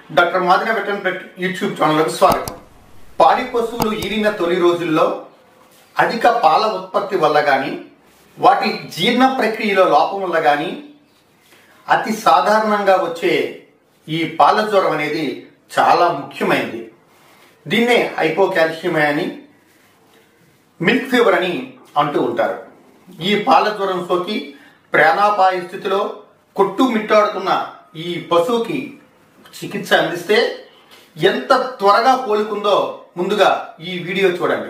doctor మాదిన వెటన్ పెట్ YouTube ఛానల్కు స్వాగతం పాడి పశువులు ఈనిన తొలి రోజుల్లో అధిక పాల ఉత్పత్తి వల్ల కానీ వాటి జీర్ణ ప్రక్రియలో లోపం వల్ల కానీ అతి సాధారణంగా వచ్చే ఈ పాల జ్వరం అనేది చాలా ముఖ్యమైనది దీన్నే హైపోకాల్షియమే అని మిల్క్ ఫీవర్ అని అంటూ ఉంటారు ఈ పాల జ్వరం సోకి ప్రాణాపాయ స్థితిలో కొట్టు మిట్టాడుతున్న ఈ పశువుకి చికిత్స అందిస్తే ఎంత త్వరగా కోలుకుందో ముందుగా ఈ వీడియో చూడండి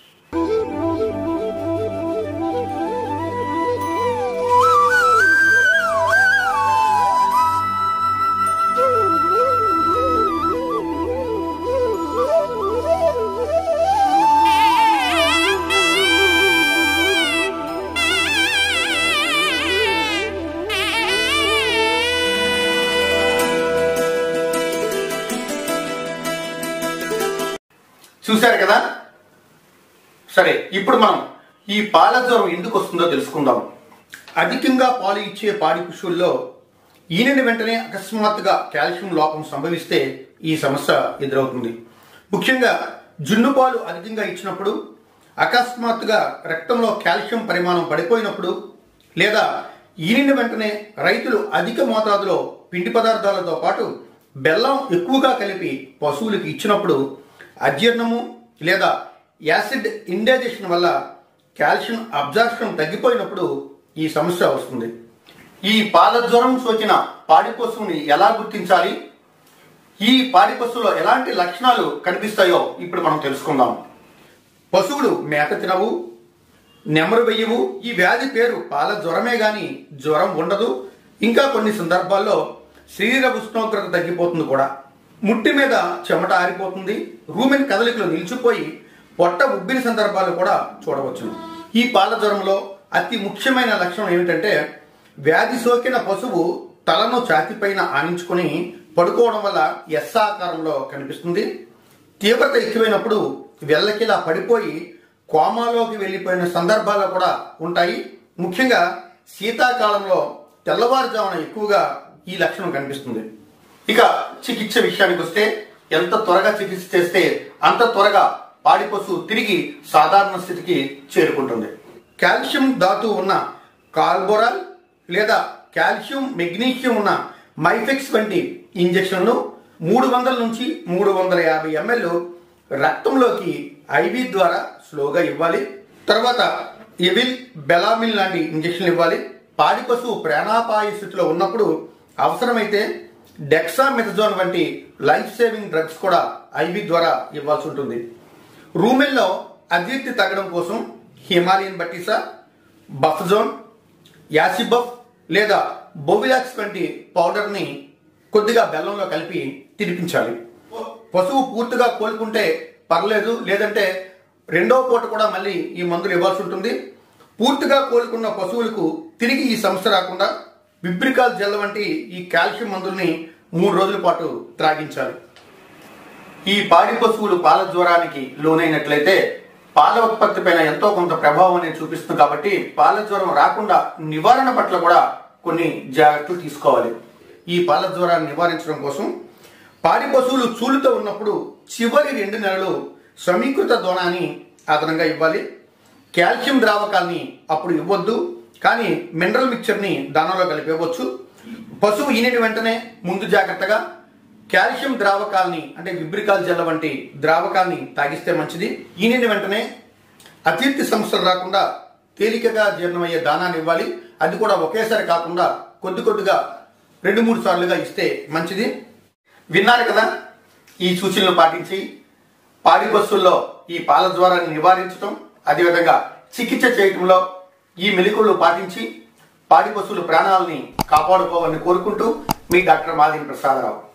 చూశారు కదా సరే ఇప్పుడు మనం ఈ పాల జ్వరం ఎందుకు వస్తుందో తెలుసుకుందాం అధికంగా పాలు ఇచ్చే పాడి పశువుల్లో ఈనని వెంటనే అకస్మాత్తుగా కాల్షియం లోపం సంభవిస్తే ఈ సమస్య ఎదురవుతుంది ముఖ్యంగా జున్ను పాలు అధికంగా ఇచ్చినప్పుడు అకస్మాత్తుగా రక్తంలో కాల్షియం పరిమాణం పడిపోయినప్పుడు లేదా ఈనిన వెంటనే రైతులు అధిక మోతాదులో పిండి పదార్థాలతో పాటు బెల్లం ఎక్కువగా కలిపి పశువులకు ఇచ్చినప్పుడు అజీర్ణము లేదా యాసిడ్ ఇండైజెషన్ వల్ల కాల్షియం అబ్జార్ప్షన్ తగ్గిపోయినప్పుడు ఈ సమస్య వస్తుంది ఈ పాల జ్వరం సోకిన పాడి పశువుని ఎలా గుర్తించాలి ఈ పాడి పశువులో ఎలాంటి లక్షణాలు కనిపిస్తాయో ఇప్పుడు మనం తెలుసుకుందాం పశువులు మేత తినవు నెమరు వెయ్యవు ఈ వ్యాధి పేరు పాల జ్వరమే గాని జ్వరం ఉండదు ఇంకా కొన్ని సందర్భాల్లో శరీర ఉష్ణోగ్రత తగ్గిపోతుంది కూడా ముట్టి మీద చెమట ఆరిపోతుంది రూమెన్ కదలికలు నిలిచిపోయి పొట్ట ఉబ్బిన సందర్భాలు కూడా చూడవచ్చును ఈ పాల జ్వరంలో అతి ముఖ్యమైన లక్షణం ఏమిటంటే వ్యాధి సోకిన పశువు తలను ఛాతిపైన ఆనించుకుని పడుకోవడం వల్ల ఎస్ ఆకారంలో కనిపిస్తుంది తీవ్రత ఎక్కువైనప్పుడు వెళ్ళకిలా పడిపోయి కోమాలోకి వెళ్ళిపోయిన సందర్భాలు కూడా ఉంటాయి ముఖ్యంగా శీతాకాలంలో తెల్లవారుజామున ఎక్కువగా ఈ లక్షణం కనిపిస్తుంది ఇక చికిత్స విషయానికి వస్తే ఎంత త్వరగా చికిత్స చేస్తే అంత త్వరగా పాడి పశువు తిరిగి సాధారణ స్థితికి చేరుకుంటుంది కాల్షియం ధాతువు ఉన్న కార్బోరాల్ లేదా కాల్షియం మెగ్నీషియం ఉన్న మైఫెక్స్ వంటి ఇంజెక్షన్లు మూడు వందల నుంచి మూడు వందల యాభై ఎంఎల్ రక్తంలోకి ఐవి ద్వారా స్లోగా ఇవ్వాలి తర్వాత ఎవిల్ బెలామిల్ లాంటి ఇంజెక్షన్లు ఇవ్వాలి పాడి పశువు ప్రాణాపాయ స్థితిలో ఉన్నప్పుడు అవసరమైతే డెక్సామెథజోన్ వంటి లైఫ్ సేవింగ్ డ్రగ్స్ కూడా ఐవి ద్వారా ఇవ్వాల్సి ఉంటుంది రూమెల్లో అజీర్తి తగ్గడం కోసం హిమాలయన్ బట్టిసా బఫ్జోన్ యాసిబఫ్ లేదా బొవిలాక్స్ వంటి పౌడర్ని కొద్దిగా బెల్లంలో కలిపి తినిపించాలి పశువు పూర్తిగా కోలుకుంటే పర్లేదు లేదంటే రెండో పూట కూడా మళ్ళీ ఈ మందులు ఇవ్వాల్సి ఉంటుంది పూర్తిగా కోలుకున్న పశువులకు తిరిగి ఈ సమస్య రాకుండా విబ్రికాల్ జెల్ వంటి ఈ కాల్షియం మందుల్ని మూడు రోజుల పాటు త్రాగించాలి ఈ పాడి పశువులు పాల జ్వరానికి లోనైనట్లయితే పాల ఉత్పత్తి పైన ఎంతో కొంత ప్రభావం అనేది చూపిస్తుంది కాబట్టి పాల జ్వరం రాకుండా నివారణ పట్ల కూడా కొన్ని జాగ్రత్తలు తీసుకోవాలి ఈ పాల జ్వరాన్ని నివారించడం కోసం పాడి పశువులు చూలుతో ఉన్నప్పుడు చివరి రెండు నెలలు సమీకృత దోణాన్ని అదనంగా ఇవ్వాలి కాల్షియం ద్రావకాల్ని అప్పుడు ఇవ్వద్దు కానీ మినరల్ మిక్చర్ని దానిలో కలిపి ఇవ్వచ్చు పశువు ఈనిటి వెంటనే ముందు జాగ్రత్తగా కాల్షియం ద్రావకాల్ని అంటే విబ్రికాల్ జెల్ వంటి ద్రావకాల్ని తాగిస్తే మంచిది ఈనిటి వెంటనే అతీర్తి సమస్యలు రాకుండా తేలికగా జీర్ణమయ్యే దానాన్ని ఇవ్వాలి అది కూడా ఒకేసారి కాకుండా కొద్ది కొద్దిగా రెండు మూడు సార్లుగా ఇస్తే మంచిది విన్నారు కదా ఈ సూచనలు పాటించి పాడి పశువుల్లో ఈ పాల జ్వరాన్ని నివారించడం అదేవిధంగా చికిత్స చేయటంలో ఈ మెలకువలు పాటించి పాడి పశువుల ప్రాణాలని కాపాడుకోవాలని కోరుకుంటూ మీ డాక్టర్ మాదిరి ప్రసాదరావు